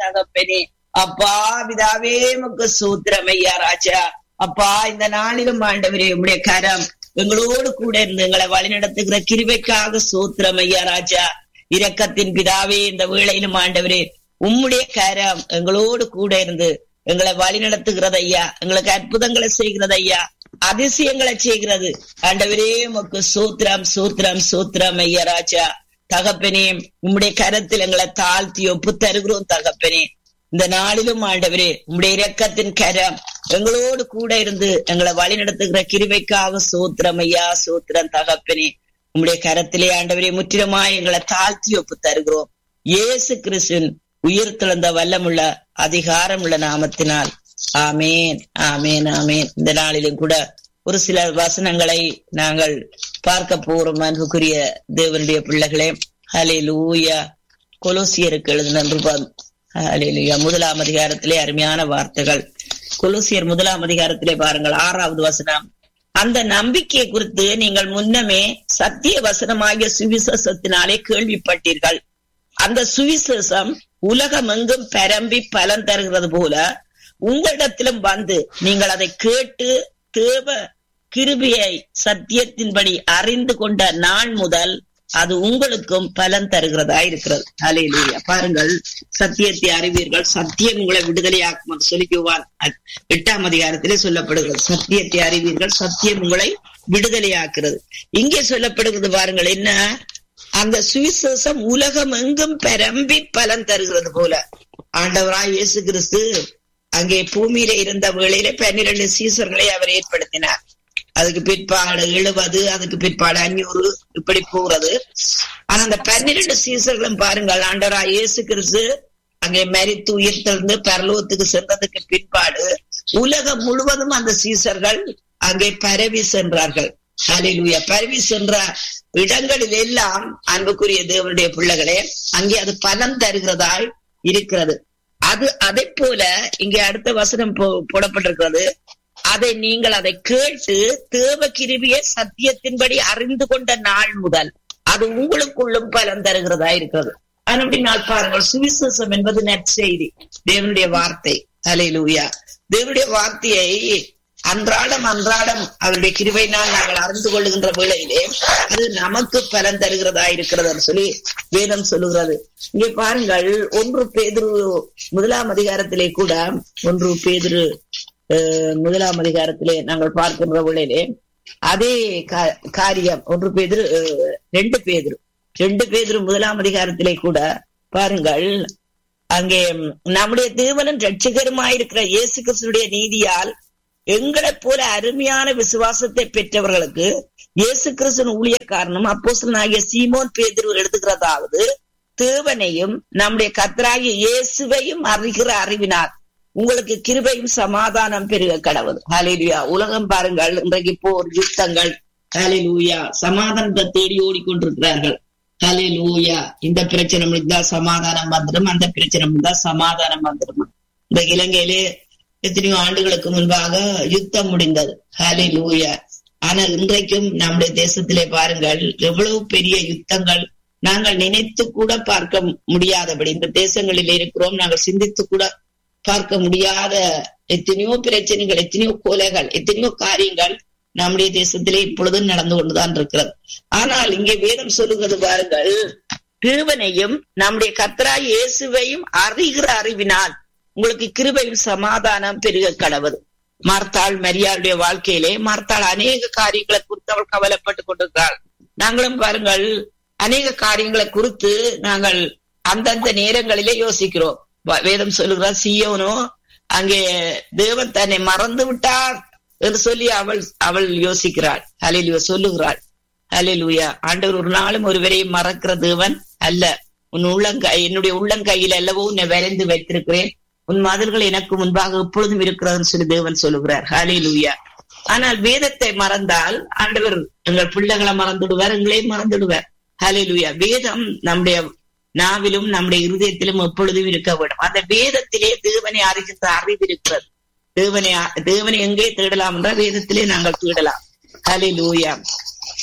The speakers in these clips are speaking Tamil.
தகப்பனே அப்பா பிதாவே உமக்கு சூத்திரம் ஐயா ராஜா அப்பா இந்த நாளிலும் ஆண்டவரே உம்முடைய கரம் எங்களோடு கூட இருந்து எங்களை வழிநடத்துகிற கிருபைக்காக சூத்திரம் ஐயா ராஜா இரக்கத்தின் பிதாவே இந்த வேளையிலும் ஆண்டவரே உம்முடைய கரம் எங்களோடு கூட இருந்து எங்களை வழி நடத்துகிறது ஐயா எங்களுக்கு அற்புதங்களை செய்கிறது ஐயா அதிசயங்களை செய்கிறது ஆண்டவரே உமக்கு சூத்திரம் சூத்திரம் சூத்திரம் ஐயா ராஜா தகப்பனே உம்முடைய கரத்தில் எங்களை தாழ்த்தி ஒப்பு தருகிறோம் தகப்பனே இந்த நாளிலும் ஆண்டவரே உம்முடைய இரக்கத்தின் கரம் எங்களோடு கூட இருந்து எங்களை வழி நடத்துகிற கிருபைக்காக சூத்திரம் ஐயா சூத்திரம் தகப்பனே உம்முடைய கரத்திலே ஆண்டவரே முற்றிலுமாய் எங்களை தாழ்த்தி ஒப்பு தருகிறோம் இயேசு கிறிஸ்துவின் உயிர் திறந்த வல்லமுள்ள அதிகாரம் உள்ள நாமத்தினால் ஆமேன் ஆமேன் ஆமேன் இந்த நாளிலும் கூட ஒரு சில வசனங்களை நாங்கள் பார்க்க போறோம் அன்புக்குரிய தேவனுடைய பிள்ளைகளே ஹலே லூயா கொலோசியருக்கு எழுதின நிருபம் ஹலே லூயா முதலாம் அதிகாரத்திலே அருமையான வார்த்தைகள் கொலோசியர் முதலாம் அதிகாரத்திலே பாருங்கள் ஆறாவது வசனம் அந்த நம்பிக்கையை குறித்து நீங்கள் முன்னமே சத்திய வசனமாகிய சுவிசேஷத்தினாலே கேள்விப்பட்டீர்கள் அந்த சுவிசேஷம் உலகமெங்கும் பரம்பி பலன் தருகிறது போல உங்களிடத்திலும் வந்து நீங்கள் அதை கேட்டு தேவ கிருபியை சத்தியத்தின்படி அறிந்து கொண்ட நாள் முதல் அது உங்களுக்கும் பலன் தருகிறதா இருக்கிறது அலையிலேயே பாருங்கள் சத்தியத்தை அறிவீர்கள் சத்தியம் உங்களை விடுதலையாக்கும் என்று சொல்லிக்குவான் எட்டாம் அதிகாரத்திலே சொல்லப்படுகிறது சத்தியத்தை அறிவீர்கள் சத்தியம் உங்களை விடுதலையாக்குறது இங்கே சொல்லப்படுகிறது பாருங்கள் என்ன அந்த சுவிசேஷம் உலகம் எங்கும் பரம்பி பலன் தருகிறது போல ஆண்டவராய் இயேசு கிறிஸ்து அங்கே பூமியில இருந்த வேளையில பன்னிரண்டு சீசர்களை அவர் ஏற்படுத்தினார் அதுக்கு பிற்பாடு எழுபது அதுக்கு பிற்பாடு அஞ்சூறு இப்படி போகிறது ஆனா அந்த பன்னிரண்டு சீசர்களும் பாருங்கள் ஆண்டவராய் இயேசு கிறிஸ்து அங்கே மரித்து உயிர் திறந்து பரலோகத்துக்கு சென்றதுக்கு பிற்பாடு உலகம் முழுவதும் அந்த சீசர்கள் அங்கே பரவி சென்றார்கள் ஹலிலுயா பரவி சென்ற இடங்களில் எல்லாம் அன்புக்குரிய தேவனுடைய பிள்ளைகளே அங்கே அது பலன் தருகிறதாய் இருக்கிறது அது அதை போல இங்கே அடுத்த வசனம் போடப்பட்டிருக்கிறது அதை நீங்கள் அதை கேட்டு தேவ கிருபிய சத்தியத்தின்படி அறிந்து கொண்ட நாள் முதல் அது உங்களுக்குள்ளும் பலன் தருகிறதா இருக்கிறது அப்படினால் பாருங்கள் சுவிசேஷம் என்பது நற்செய்தி தேவனுடைய வார்த்தை அலையிலூயா தேவனுடைய வார்த்தையை அன்றாடம் அன்றாடம் அவருடைய கிருபையினால் நாங்கள் அறிந்து கொள்ளுகின்ற வேளையிலே அது நமக்கு பலன் தருகிறதா இருக்கிறது சொல்லி வேதம் சொல்லுகிறது இங்கே பாருங்கள் ஒன்று பேதுரு முதலாம் அதிகாரத்திலே கூட ஒன்று பேதுரு முதலாம் அதிகாரத்திலே நாங்கள் பார்க்கின்ற வேளையிலே அதே காரியம் ஒன்று பேதிரு ரெண்டு பேதிரு ரெண்டு பேதிரு முதலாம் அதிகாரத்திலே கூட பாருங்கள் அங்கே நம்முடைய தேவனும் ரட்சகருமாயிருக்கிற இயேசு கிறிஸ்துடைய நீதியால் எங்களை போல அருமையான விசுவாசத்தை பெற்றவர்களுக்கு இயேசு கிறிஸ்தன் ஊழியக்காரனும் அப்போசனாகிய சீமோன் பேதிரு எழுதுகிறதாவது தேவனையும் நம்முடைய கத்தராகிய இயேசுவையும் அறிகிற அறிவினார் உங்களுக்கு கிருபையும் சமாதானம் பெருக கடவுள் ஹலிலுயா உலகம் பாருங்கள் இன்றைக்கு போர் யுத்தங்கள் ஹலிலூயா சமாதானத்தை தேடி ஓடிக்கொண்டிருக்கிறார்கள் ஹலிலூயா இந்த பிரச்சனை முடிந்தா சமாதானம் வந்துடும் அந்த பிரச்சனை முடிந்தா சமாதானம் வந்துடும் இந்த இலங்கையிலே எத்தனையோ ஆண்டுகளுக்கு முன்பாக யுத்தம் முடிந்தது ஹலே லூயா ஆனால் இன்றைக்கும் நம்முடைய தேசத்திலே பாருங்கள் எவ்வளவு பெரிய யுத்தங்கள் நாங்கள் நினைத்து கூட பார்க்க முடியாதபடி இந்த தேசங்களில் இருக்கிறோம் நாங்கள் சிந்தித்து கூட பார்க்க முடியாத எத்தனையோ பிரச்சனைகள் எத்தனையோ கொலைகள் எத்தனையோ காரியங்கள் நம்முடைய தேசத்திலே இப்பொழுதும் நடந்து கொண்டுதான் இருக்கிறது ஆனால் இங்கே வேதம் சொல்லுகிறது பாருங்கள் தேவனையும் நம்முடைய கத்ரா இயேசுவையும் அறிகிற அறிவினால் உங்களுக்கு கிருபையும் சமாதானம் பெருக கடவுது மார்த்தாள் மரியாளுடைய வாழ்க்கையிலே மார்த்தாள் அநேக காரியங்களை குறித்து அவள் கவலைப்பட்டு கொண்டிருக்கிறாள் நாங்களும் பாருங்கள் அநேக காரியங்களை குறித்து நாங்கள் அந்தந்த நேரங்களிலே யோசிக்கிறோம் வேதம் சொல்லுகிறார் சியோனோ அங்கே தேவன் தன்னை மறந்து விட்டார் என்று சொல்லி அவள் அவள் யோசிக்கிறாள் அலிலுவ சொல்லுகிறாள் அலிலுயா ஆண்டவர் ஒரு நாளும் ஒருவரையும் மறக்கிற தேவன் அல்ல உன் உள்ளங்கை என்னுடைய உள்ளங்கையில் அல்லவோ உன்னை வரைந்து வைத்திருக்கிறேன் உன் மதில்கள் எனக்கு முன்பாக எப்பொழுதும் இருக்கிறதுன்னு சொல்லி தேவன் சொல்லுகிறார் ஹாலே லூயா ஆனால் வேதத்தை மறந்தால் ஆண்டவர் எங்கள் பிள்ளைகளை மறந்துடுவார் எங்களையும் மறந்துடுவார் ஹாலே லூயா வேதம் நம்முடைய நாவிலும் நம்முடைய இருதயத்திலும் எப்பொழுதும் இருக்க வேண்டும் அந்த வேதத்திலே தேவனை அறிகின்ற அறிவு இருக்கிறது தேவனை தேவனை எங்கே தேடலாம் என்றால் வேதத்திலே நாங்கள் தேடலாம் ஹலே லூயா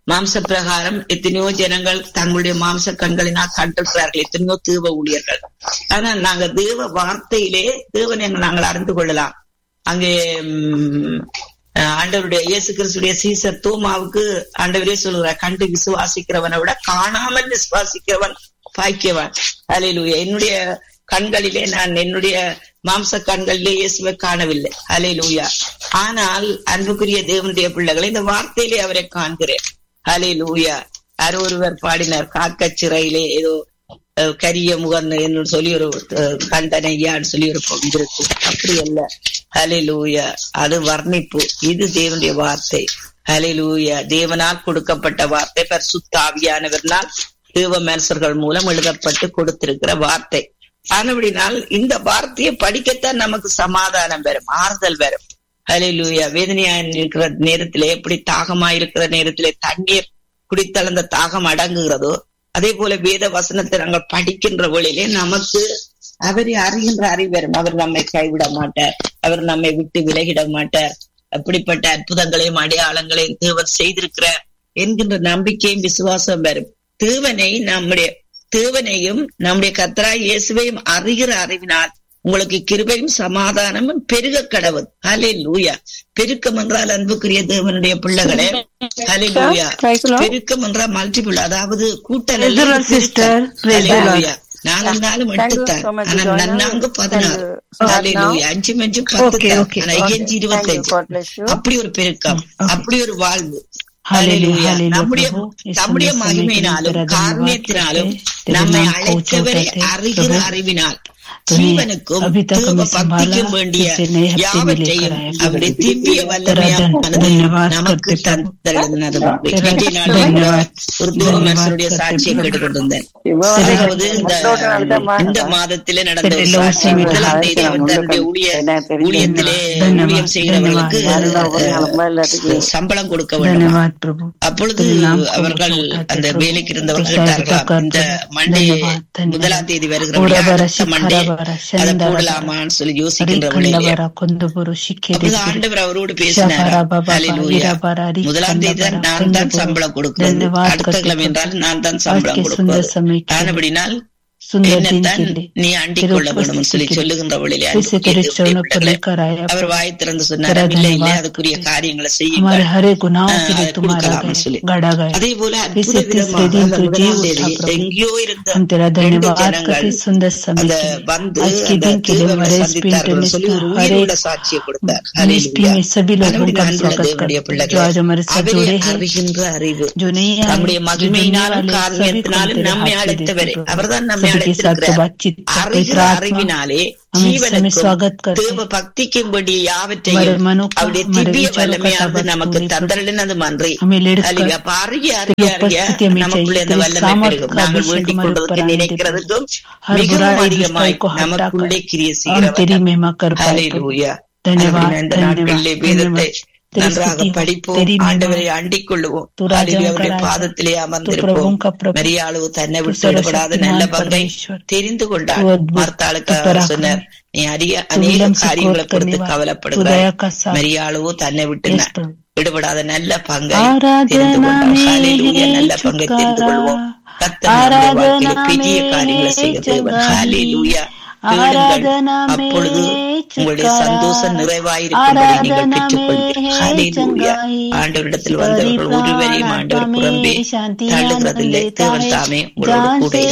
மாம்ச பிரகாரம் எத்தனையோ ஜனங்கள் தங்களுடைய மாம்ச கண்களினால் கண்டிருக்கிறார்கள் எத்தனையோ தீவ ஊழியர்கள் ஆனா நாங்க தேவ வார்த்தையிலே தேவனை நாங்கள் அறிந்து கொள்ளலாம் அங்கே உம், ஆண்டவருடைய இயேசு கிறிஸ்துடைய சீசர் தூமாவுக்கு ஆண்டவரே சொல்லுகிறார் கண்டு விசுவாசிக்கிறவனை விட காணாமல் விசுவாசிக்கிறவன் பாக்கியவன் அலையிலுயா என்னுடைய கண்களிலே நான் என்னுடைய மாம்ச கண்களிலே இயேசுவை காணவில்லை அலையிலுயா ஆனால் அன்புக்குரிய தேவனுடைய பிள்ளைகளை இந்த வார்த்தையிலே அவரை காண்கிறேன் அலையிலுயா யாரோ ஒருவர் பாடினார் காக்க சிறையிலே ஏதோ அஹ், கரிய முகன் என்று சொல்லி ஒரு அஹ், கண்டனையான்னு சொல்லி ஒரு பங்கு இருக்கு அப்படி அல்ல ஹலிலூயா அது வர்ணிப்பு இது தேவனுடைய வார்த்தை ஹலிலூயா தேவனால் கொடுக்கப்பட்ட வார்த்தை பரிசுத்தாவியானவர்னால் தேவ மனுஷர்கள் மூலம் எழுதப்பட்டு கொடுத்திருக்கிற வார்த்தை ஆனபடினால் இந்த வார்த்தையை படிக்கத்தான் நமக்கு சமாதானம் வரும் ஆறுதல் வரும் ஹலிலூயா வேதனையா இருக்கிற நேரத்திலே எப்படி தாகமா இருக்கிற நேரத்திலே தண்ணீர் குடித்தளர்ந்த தாகம் அடங்குகிறதோ அதே போல வேத வசனத்தை நாங்கள் படிக்கின்ற வழியிலே நமக்கு அவரை அறிகின்ற அறிவு வரும் அவர் நம்மை கைவிட மாட்டார் அவர் நம்மை விட்டு விலகிட மாட்டார் அப்படிப்பட்ட அற்புதங்களையும் அடையாளங்களையும் தேவன் செய்திருக்கிறார் என்கின்ற நம்பிக்கையும் விசுவாசம் வரும் தேவனை நம்முடைய தேவனையும் நம்முடைய கத்தராய் இயேசுவையும் அறிகிற அறிவினால் உங்களுக்கு கிருபையும் சமாதானமும் பெருக கடவுள் ஹலே லூயா பெருக்கம் என்றால் அன்புக்குரிய தேவனுடைய பிள்ளைகளே ஹலே லூயா Praise the Lord. பெருக்கம் என்றால் மல்டிபிள் அதாவது கூட்டல் Praise the அல்ல, Lord, sister. Praise the Lord. Hallelujah. நாலும் நாலும் Thank you எடுத்துத்தான் so much, ஆனா Joanna. நன்னாங்க பதினாறு Thank you. Start Hallelujah. now. அஞ்சு மஞ்சு பத்து Okay, தான். okay, ஆனா okay. இயஞ்சு Thank you. இருபத்தஞ்சு God bless you. அப்படி ஒரு பெருக்கம் Okay. அப்படி ஒரு வாழ்வு Hallelujah, Hallelujah. hallelujah, நம்முடைய பிரபு. இயேசு நம்முடைய கிறிஸ்துவின் மகிமையினாலும் பிறகு காரணியத்தினாலும் வார்த்தையை நம்மை திருநாம் அழைத்தவரை கோச்சோட்டத்தை அறிகிற பிரபு. அறிவினால் துணி ஜீவனுக்கும் அபிதகம் தேவ संभाला, பக்திக்கும் வேண்டிய जिससे नए हफ्ते में யாவற்றையும் लेकर आए। அவருடைய திவ்ய வல்லமையானது धन्यवाद நமக்கு करते प्रभु। தந்தருளினது तेरा இன்றைய நாளில் धन्यवाद ஒரு தேவ धन्यवाद மனுஷனுடைய करते சாட்சியை प्रभु। கேட்டுக்கொண்டிருந்தேன் சிவகாமி அதாவது இந்த முன்னோட்ட நடத்தமா இந்த இருந்தா? மாதத்திலே நடந்த ஒரு தெரியல, சாட்சி ஒரு முதலாம் சில தேதி அவர் ஆயிரத்தி தன்னுடைய ஐநூறு ஊழிய என்ன தெரியும்? ஊழியத்திலே தன்யவாத், ஊழியம் செய்கிறவர்களுக்கு தன்யவாத். அஹ், சம்பளம் கொடுக்க வேண்டும் धन्यवाद प्रभु அப்பொழுது तेरे नाम को அவர்கள் ऊंचा அந்த प्रभु। வேலைக்கு இருந்தவர்கள் प्रसाद கேட்டார்களாம் कर இந்த प्रभु। மண்டே धन्यवाद, धन्यवाद। முதலாம் தேதி வருகிற ओरा बरा அடுத்த शिखरा மண்டே बरा அதை शंदा போடலாமான்னு சொல்லி बरा யோசிக்கின்ற रिखंड வேளையிலே बरा कुंदबुरु शिखे அப்பொழுது ஆண்டவர் அவரோடு பேசினார் ஷபரா பாபா ஹalleluya. ஈரா பாரா ரி முதலாம் கண்ட தேதி தான் பாரா நான் தான் கண்ட சம்பளம் கொடுக்கிறது धन्यवाद அடுத்த करते கிழமை प्रभु। என்றால் நான் தான் आज சம்பளம் के सुंदर கொடுப்பது समय के लिए ஆனபடினால் सुंदर दिन என்னத்தான் के लिए நீ அண்டிக் तेरे கொள்ள வேண்டும் उपस्थिति சொல்லி के लिए சொல்லுகின்ற வழியிலே फिर से तेरे चरणों पर அன்புக்குரிய लेकर आया அவர் प्रभु। வாய் திறந்து சொன்னார் तेरा இல்லை இல்லை धन्यवाद அதுக்குரிய காரியங்களை हमारे செய்யுங்கள் हरे गुनाहों के लिए ஆஹ், तुम्हारा கொடுக்கலாம்னு சொல்லி गए गड़ा गए அதே போல फिर அற்புத से तीसरे விதமாக दिन அந்த तू जी முதலாம் उठा தேதி प्रभु எங்கேயோ இருந்த हम तेरा ரெண்டு धन्यवाद ஜனங்கள் करते सुंदर समय அந்த के लिए வந்து आज के அந்த दिन के लिए தீவனை हमारे சந்தித்தார்கள் சொல்லி ஒரு हर உயிரோட एक சாட்சியை கொடுத்தார் मिनिस्ट्री ஹalleluya. में सभी लोगों அன்புள்ள का அன்புள்ள स्वागत தேவனுடைய करते हैं जो பிள்ளைகளே आज हमारे साथ அவரை जुड़े हैं அறிகின்ற அறிவு जो नहीं आए நம்முடைய जो जुड़ने மகிமையினாலும் वाले सभी को காரணத்தினாலும் तेरे நம்மை हाथ में அழைத்தவரே देते प्रभु அவர்தான் நம்மை सभी के साथ तो அழைத்திருக்கிறார் बातचीत कर அறிகிற पवित्र आत्मा அறிவினாலே हम इस समय ஜீவனுக்கும் स्वागत करते தேவ हैं பக்திக்கும் வேண்டிய हमारे யாவற்றையும் मनों का அவருடைய हमारे திவ்ய विचारों का வல்லமையானது ताबत நமக்கு पूरी प्रभु தந்தரலினது மன்றி हमें लेकर அல்லையா அப்ப அறிய அறிய तेरी அறிய उपस्थिति हमें நமக்குள்ள चाहिए இந்த तेरी வல்லமை सामर्थ பெருகும் का நாங்கள் अभिषेक வேண்டிக் हमारे ऊपर கொள்வதற்கு आने दे நினைக்கிறதுக்கும் हर மிகவும் बुराई दुष्टाई அதிகமாய் को நமக்குள்ளே हटाकर கிரிய हम செய்கிறவர் तेरी महिमा कर पाए प्रभु ஹalleluya धन्यवाद இந்த धन्यवाद நாட்களிலே வேதத்தை धन्यवाद तेरी நன்றாக स्तुति हो படிப்போம் तेरी ஆண்டவரை महिमा அண்டிக் கொள்ளுவோம் तू राजाओं ஹalleluya का அவருடைய राजा பாதத்திலே तू அமர்ந்திருப்போம் प्रभुओं का प्रभु மரியாளு தன்னை तू விட்டு விடப்படாத நல்ல सर्वशक्तिमान பங்கை परमेश्वर தெரிந்து तू கொண்டாள் अद्भुत तू மர்த்தாளுக்கு அவர் पराक्रम சொன்னார் நீ அறிய तू அநேக विलम्ब से காரியங்களை क्रोध करने குறித்து वाला तू கவலைப்படுகிறாய் दया का साथ மரியாளவோ தன்னை விட்டு यस ந- प्रभु விடுபடாத நல்ல பங்கை தெரிந்து आराधना கொண்டாள் में ஹalleluya நல்ல है பங்கை தெரிந்து छुटकारा கொள்வோம் கர்த்தர் நம்முடைய வாழ்க்கையில आराधना பெரிய में காரியங்களை है செய்ய தேவன் चंगाई ஹalleluya தேடுங்கள் आराधना में அப்பொழுது உங்களுடைய छुटकारा சந்தோஷம் நிறைவாயிருக்கும்படி நீங்கள் आराधना பெற்றுக்கொள்வீர்கள் में है ஹalleluya चंगाई ஆண்டவரிடத்தில் सभी வந்தவர்கள் ஒருவரையும் प्राण ஆண்டவர் आत्मा புறம்பே में शांति आनंद தள்ளுகிறதில்லை देता தேவன் है தாமே உங்களோடு जान கூட से